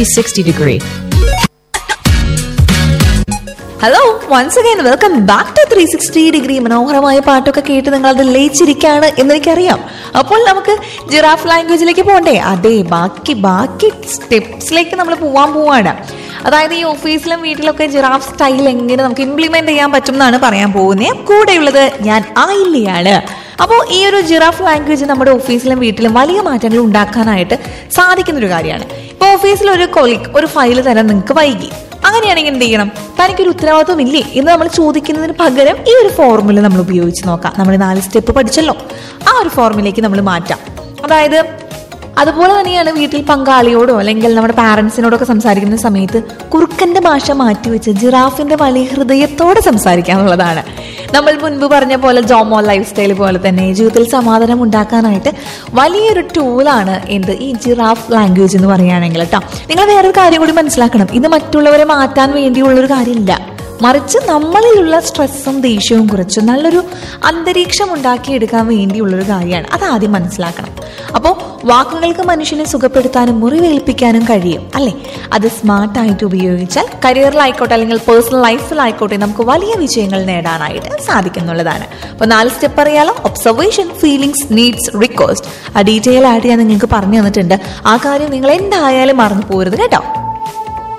360 degree. Hello once again welcome back to three sixty degree മനോഹരമായ പാട്ടൊക്കെ കേട്ട് നിങ്ങൾ അത് ലയിച്ചിരിക്കുകയാണ് എന്നെനിക്കറിയാം അപ്പോൾ നമുക്ക് ജിറാഫ് ലാംഗ്വേജിലേക്ക് പോകണ്ടേ അതെ ബാക്കി ബാക്കി സ്റ്റെപ്സിലേക്ക് നമ്മൾ പോവാൻ പോവാണ് അതായത് ഈ ഓഫീസിലും വീട്ടിലൊക്കെ ജിറാഫ് സ്റ്റൈൽ എങ്ങനെ നമുക്ക് ഇംപ്ലിമെന്റ് ചെയ്യാൻ പറ്റും എന്നാണ് പറയാൻ പോകുന്നത് കൂടെയുള്ളത് ഞാൻ ആയില്ലയാണ് അപ്പോൾ ഈ ഒരു ജിറാഫ് ലാംഗ്വേജ് നമ്മുടെ ഓഫീസിലും വീട്ടിലും വലിയ മാറ്റങ്ങൾ ഉണ്ടാക്കാനായിട്ട് സാധിക്കുന്ന ഒരു കാര്യമാണ് ഇപ്പോൾ ഓഫീസിൽ ഒരു കൊളിക് ഒരു ഫയൽ തരാൻ നിങ്ങൾക്ക് വൈകി അങ്ങനെയാണെങ്കിൽ എന്ത് ചെയ്യണം തനിക്കൊരു ഉത്തരവാദിത്വം ഇല്ലേ എന്ന് നമ്മൾ ചോദിക്കുന്നതിന് പകരം ഈ ഒരു ഫോർമുല നമ്മൾ ഉപയോഗിച്ച് നോക്കാം നമ്മൾ നാല് സ്റ്റെപ്പ് പഠിച്ചല്ലോ ആ ഒരു ഫോർമുലയ്ക്ക് നമ്മൾ മാറ്റാം അതായത് അതുപോലെ തന്നെയാണ് വീട്ടിൽ പങ്കാളിയോടോ അല്ലെങ്കിൽ നമ്മുടെ പാരന്റ്സിനോടൊക്കെ സംസാരിക്കുന്ന സമയത്ത് കുറുക്കന്റെ ഭാഷ മാറ്റിവെച്ച് ജിറാഫിന്റെ വലിയ ഹൃദയത്തോടെ സംസാരിക്കാനുള്ളതാണ് നമ്മൾ മുൻപ് പറഞ്ഞ പോലെ ജോമോ ലൈഫ് സ്റ്റൈൽ പോലെ തന്നെ ജീവിതത്തിൽ സമാധാനം ഉണ്ടാക്കാനായിട്ട് വലിയൊരു ടൂളാണ് എന്ത് ഈ ജിറാഫ് ലാംഗ്വേജ് എന്ന് പറയുകയാണെങ്കിൽ കേട്ടോ നിങ്ങൾ വേറൊരു കാര്യം കൂടി മനസ്സിലാക്കണം ഇത് മറ്റുള്ളവരെ മാറ്റാൻ വേണ്ടിയുള്ളൊരു കാര്യമില്ല മറിച്ച് നമ്മളിലുള്ള സ്ട്രെസ്സും ദേഷ്യവും കുറച്ച് നല്ലൊരു അന്തരീക്ഷം ഉണ്ടാക്കിയെടുക്കാൻ വേണ്ടിയുള്ളൊരു കാര്യമാണ് അത് ആദ്യം മനസ്സിലാക്കണം അപ്പോൾ വാക്കുകൾക്ക് മനുഷ്യനെ സുഖപ്പെടുത്താനും മുറിവേൽപ്പിക്കാനും കഴിയും അല്ലേ അത് സ്മാർട്ടായിട്ട് ഉപയോഗിച്ചാൽ കരിയറിലായിക്കോട്ടെ അല്ലെങ്കിൽ പേഴ്സണൽ ലൈഫിലായിക്കോട്ടെ നമുക്ക് വലിയ വിജയങ്ങൾ നേടാനായിട്ട് സാധിക്കുന്നുള്ളതാണ് അപ്പോൾ നാല് സ്റ്റെപ്പ് അറിയാലോ ഒബ്സർവേഷൻ ഫീലിംഗ്സ് നീഡ്സ് റിക്വസ്റ്റ് ആ ഡീറ്റെയിൽ ആയിട്ട് ഞാൻ നിങ്ങൾക്ക് പറഞ്ഞു തന്നിട്ടുണ്ട് ആ കാര്യം നിങ്ങൾ എന്തായാലും മറന്നു പോകരുത് കേട്ടോ